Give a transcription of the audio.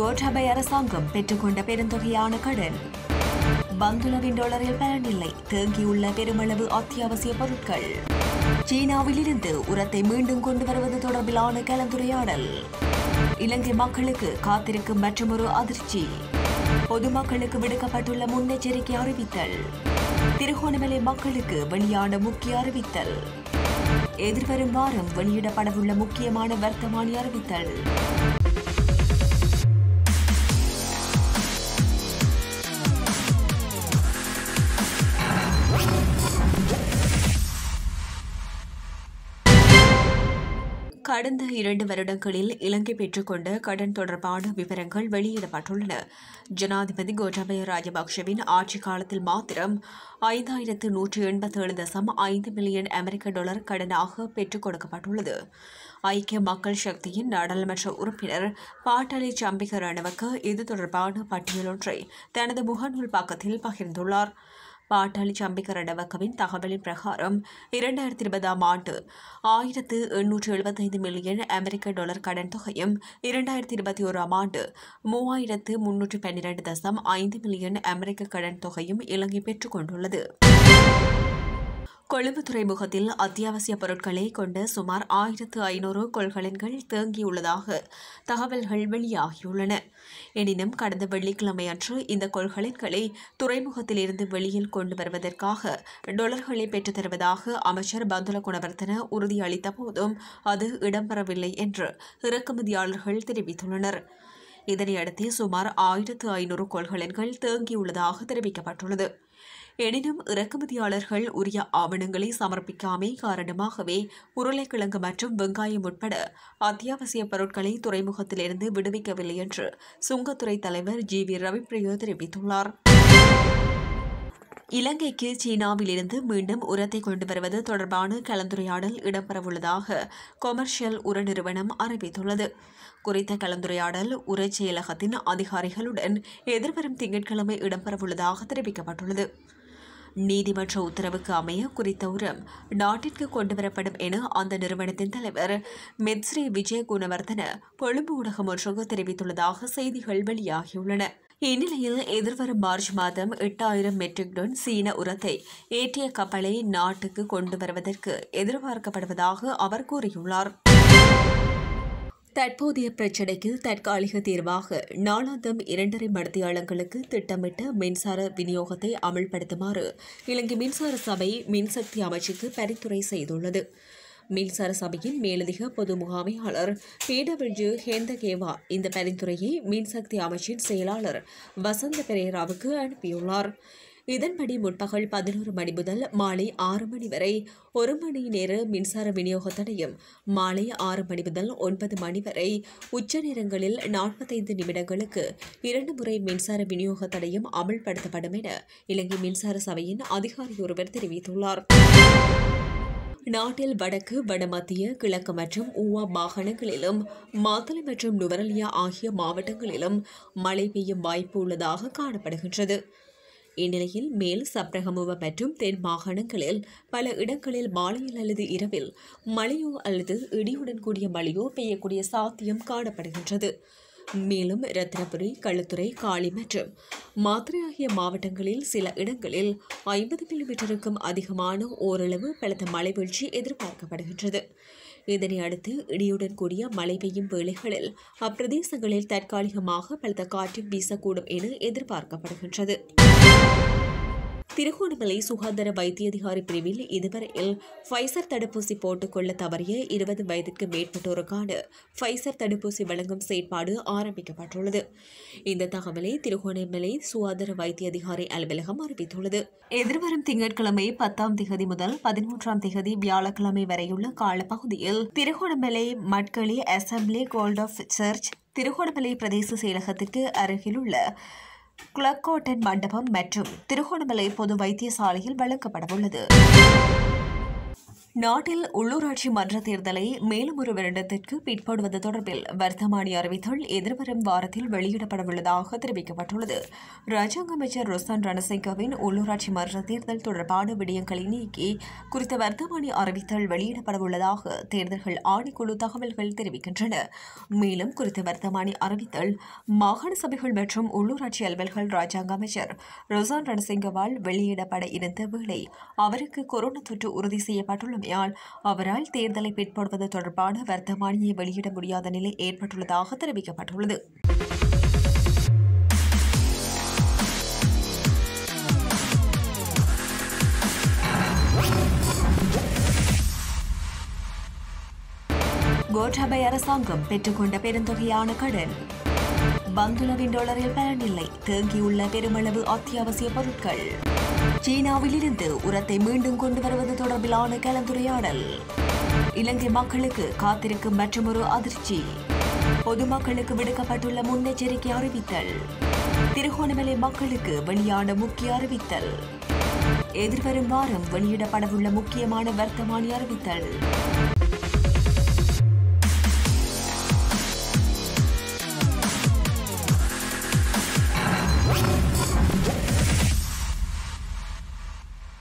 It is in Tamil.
கோட்டாபய அரசாங்கம் பெற்றுக்கொண்ட பெருந்தொகையான கடன் பந்துலவின் டாலரில் பலனில்லை தேங்கியுள்ள பெருமளவு அத்தியாவசிய பொருட்கள் சீனாவிலிருந்து உரத்தை மீண்டும் கொண்டு வருவது தொடர்பிலான கலந்துரையாடல் இலங்கை மக்களுக்கு காத்திருக்கும் மற்றொரு அதிர்ச்சி பொதுமக்களுக்கு விடுக்கப்பட்டுள்ள முன்னெச்சரிக்கை அறிவித்தல் திருகோணமலை மக்களுக்கு வெளியான முக்கிய அறிவித்தல் எதிர்வரும் வாரம் வெளியிடப்படவுள்ள முக்கியமான வர்த்தமானி அறிவித்தல் கடந்த இரண்டு வருடங்களில் இலங்கை பெற்றுக்கொண்ட கடன் தொடர்பான விவரங்கள் வெளியிடப்பட்டுள்ளன ஜனாதிபதி கோட்டாபய ராஜபக்ஷவின் ஆட்சி காலத்தில் மாத்திரம் ஐந்தாயிரத்து நூற்று எண்பத்தேழு தசம் ஐந்து மில்லியன் அமெரிக்க டாலர் கடனாக பெற்றுக் கொடுக்கப்பட்டுள்ளது ஐக்கிய மக்கள் சக்தியின் நாடாளுமன்ற உறுப்பினர் பாட்டாளி சம்பிக ரணவக்க இது தொடர்பான பட்டியலொன்றை தனது முகநூல் பக்கத்தில் பகிர்ந்துள்ளார் பாட்டாளி சம்பிக்க ரணவக்கவின் தகவலின் பிரகாரம் இரண்டாயிரத்தி இருபதாம் ஆண்டு ஆயிரத்து எண்ணூற்று எழுபத்தைந்து மில்லியன் அமெரிக்க டாலர் கடன் தொகையும் இரண்டாயிரத்தி இருபத்தி ஓராம் ஆண்டு மூவாயிரத்து முன்னூற்று பன்னிரண்டு தசம் ஐந்து மில்லியன் அமெரிக்க கடன் தொகையும் இலங்கை பெற்றுக் கொண்டுள்ளது கொழும்பு துறைமுகத்தில் அத்தியாவசிய பொருட்களை கொண்ட சுமார் ஆயிரத்து ஐநூறு கொள்கலன்கள் தேங்கியுள்ளதாக தகவல்கள் வெளியாகியுள்ளன எனினும் கடந்த வெள்ளிக்கிழமை அன்று இந்த கொள்கலன்களை துறைமுகத்திலிருந்து வெளியில் கொண்டு வருவதற்காக டொலர்களை பெற்றுத் தருவதாக அமைச்சர் பந்துல குணவர்த்தன உறுதியளித்த போதும் அது இடம்பெறவில்லை என்று இறக்குமதியாளர்கள் தெரிவித்துள்ளனர் இதனையடுத்து சுமார் ஆயிரத்து ஐநூறு கொள்கலன்கள் தேங்கியுள்ளதாக தெரிவிக்கப்பட்டுள்ளது எனினும் இறக்குமதியாளர்கள் உரிய ஆவணங்களை சமர்ப்பிக்காமை காரணமாகவே உருளைக்கிழங்கு மற்றும் வெங்காயம் உட்பட அத்தியாவசிய பொருட்களை துறைமுகத்திலிருந்து விடுவிக்கவில்லை என்று சுங்கத்துறை தலைவர் ஜி வி ரவிப்பிரியா தெரிவித்துள்ளார் இலங்கைக்கு சீனாவிலிருந்து மீண்டும் உரத்தை கொண்டு வருவது தொடர்பான கலந்துரையாடல் இடம்பெறவுள்ளதாக கொமர்ஷியல் உர நிறுவனம் அறிவித்துள்ளது குறித்த கலந்துரையாடல் உர செயலகத்தின் அதிகாரிகளுடன் எதிர்வரும் திங்கட்கிழமை இடம்பெறவுள்ளதாக தெரிவிக்கப்பட்டுள்ளது நீதிமன்ற உத்தரவுக்கு அமைய குறித்த உரம் நாட்டிற்கு கொண்டுவரப்படும் என அந்த நிறுவனத்தின் தலைவர் மெத்ஸ்ரீ விஜய குணவர்தன கொழும்பு ஊடகம் ஒன்றுக்கு தெரிவித்துள்ளதாக செய்திகள் வெளியாகியுள்ளன இந்நிலையில் எதிர்வரும் மார்ச் மாதம் எட்டாயிரம் மெட்ரிக் டன் சீன உரத்தை ஏற்றிய கப்பலை நாட்டுக்கு கொண்டு வருவதற்கு எதிர்பார்க்கப்படுவதாக அவர் கூறியுள்ளார் தற்போதைய பிரச்சினைக்கு தற்காலிக தீர்வாக நாளாந்தம் இரண்டரை மடத்தியாளங்களுக்கு திட்டமிட்ட மின்சார விநியோகத்தை அமல்படுத்துமாறு இலங்கை மின்சார சபை மின்சக்தி அமைச்சுக்கு பரிந்துரை செய்துள்ளது மின்சார சபையின் மேலதிக பொது முகாமையாளர் பிடபிள்யூ ஹேந்தகேவா இந்த பரிந்துரையை மின்சக்தி அமைச்சின் செயலாளர் வசந்த பெரேராவுக்கு அனுப்பியுள்ளார் இதன்படி முற்பகல் பதினோரு மணி முதல் மாலை ஆறு மணி வரை ஒரு மணி நேர மின்சார விநியோக தடையும் மாலை ஆறு மணி முதல் ஒன்பது மணி வரை உச்ச நேரங்களில் நாற்பத்தைந்து நிமிடங்களுக்கு இரண்டு முறை மின்சார விநியோக தடையும் அமல்படுத்தப்படும் என இலங்கை மின்சார சபையின் அதிகாரி ஒருவர் தெரிவித்துள்ளார் நாட்டில் வடக்கு வடமத்திய கிழக்கு மற்றும் ஊவா மாகாணங்களிலும் மாத்தளை மற்றும் நுவரலியா ஆகிய மாவட்டங்களிலும் மழை பெய்யும் வாய்ப்பு உள்ளதாக காணப்படுகின்றது இந்நிலையில் மேல் சப்ரகமுவ மற்றும் தென் மாகாணங்களில் பல இடங்களில் மாலையில் அல்லது இரவில் மழையோ அல்லது இடியுடன் கூடிய மழையோ பெய்யக்கூடிய சாத்தியம் காணப்படுகின்றது மேலும் ரத்னபுரி களுத்துறை காளி மற்றும் மாத்திரை ஆகிய மாவட்டங்களில் சில இடங்களில் ஐம்பது மில்லிமீட்டருக்கும் அதிகமான ஓரளவு பலத்த மழை வீழ்ச்சி எதிர்பார்க்கப்படுகின்றது இதனை அடுத்து இடியுடன் கூடிய மழை பெய்யும் வேளைகளில் அப்பிரதேசங்களில் தற்காலிகமாக பலத்த காற்று வீசக்கூடும் என எதிர்பார்க்கப்படுகின்றது திருகோணமலை சுகாதார வைத்திய அதிகாரி பிரிவில் இதுவரையில் ஃபைசர் தடுப்பூசி போட்டுக்கொள்ள தவறிய இருபது வயதுக்கு மேற்பட்டோருக்கான ஃபைசர் தடுப்பூசி வழங்கும் செயற்பாடு ஆரம்பிக்கப்பட்டுள்ளது இந்த தகவலை திருகோணமலை சுகாதார வைத்திய அதிகாரி அலுவலகம் அறிவித்துள்ளது எதிர்வரும் திங்கட்கிழமை பத்தாம் திகதி முதல் பதிமூன்றாம் திகதி வியாழக்கிழமை வரையுள்ள காலப்பகுதியில் திருகோணமலை மட்களி assembly God of church Trincomalee பிரதேச செயலகத்திற்கு அருகிலுள்ள குளக்கோட்டன் மண்டபம் மற்றும் திருகோணமலை பொது வைத்தியசாலையில் வழங்கப்படவுள்ளது நாட்டில் உள்ளூராட்சி மன்ற தேர்தலை மேலும் ஒரு வருடத்திற்கு பிற்படுவது தொடர்பில் வர்த்தமானி அறிவித்தல் எதிர்வரும் வாரத்தில் வெளியிடப்படவுள்ளதாக தெரிவிக்கப்பட்டுள்ளது ராஜாங்க அமைச்சர் ரொசான் ரணசிங்கவின் உள்ளூராட்சி மன்ற தேர்தல் தொடர்பான விடயங்களை நீக்கி குறித்த வர்த்தமானி அறிவித்தல் வெளியிடப்படவுள்ளதாக தேர்தல்கள் ஆணைக்குழு தகவல்கள் தெரிவிக்கின்றன மேலும் குறித்த வர்த்தமானி அறிவித்தல் மாகாண சபைகள் மற்றும் உள்ளூராட்சி அலுவல்கள் ராஜாங்க அமைச்சர் ரொசான் ரணசிங்கவால் வெளியிடப்பட இருந்த வேளை அவருக்கு கொரோனா தொற்று உறுதி செய்யப்பட்டுள்ளமையால் அவரால் தேர்தலை பிற்படுவது தொடர்பான வர்த்தமானியை வெளியிட முடியாத நிலை ஏற்பட்டுள்ளதாக தெரிவிக்கப்பட்டுள்ளது கோட்டாபய அரசாங்கம் பெற்றுக்கொண்ட பெருந்தொகையான கடன் பந்துலவின் டாலரில் பலனில்லை தேங்கியுள்ள பெருமளவு அத்தியாவசிய பொருட்கள் சீனாவிலிருந்து உரத்தை மீண்டும் கொண்டு வருவது தொடர்பிலான கலந்துரையாடல் இலங்கை மக்களுக்கு காத்திருக்கும் மற்றொரு அதிர்ச்சி பொதுமக்களுக்கு விடுக்கப்பட்டுள்ள முன்னெச்சரிக்கை அறிவித்தல் திருகோணமலை மக்களுக்கு வெளியான முக்கிய அறிவித்தல் எதிர்வரும் வாரம் வெளியிடப்படவுள்ள முக்கியமான வர்த்தமானி அறிவித்தல்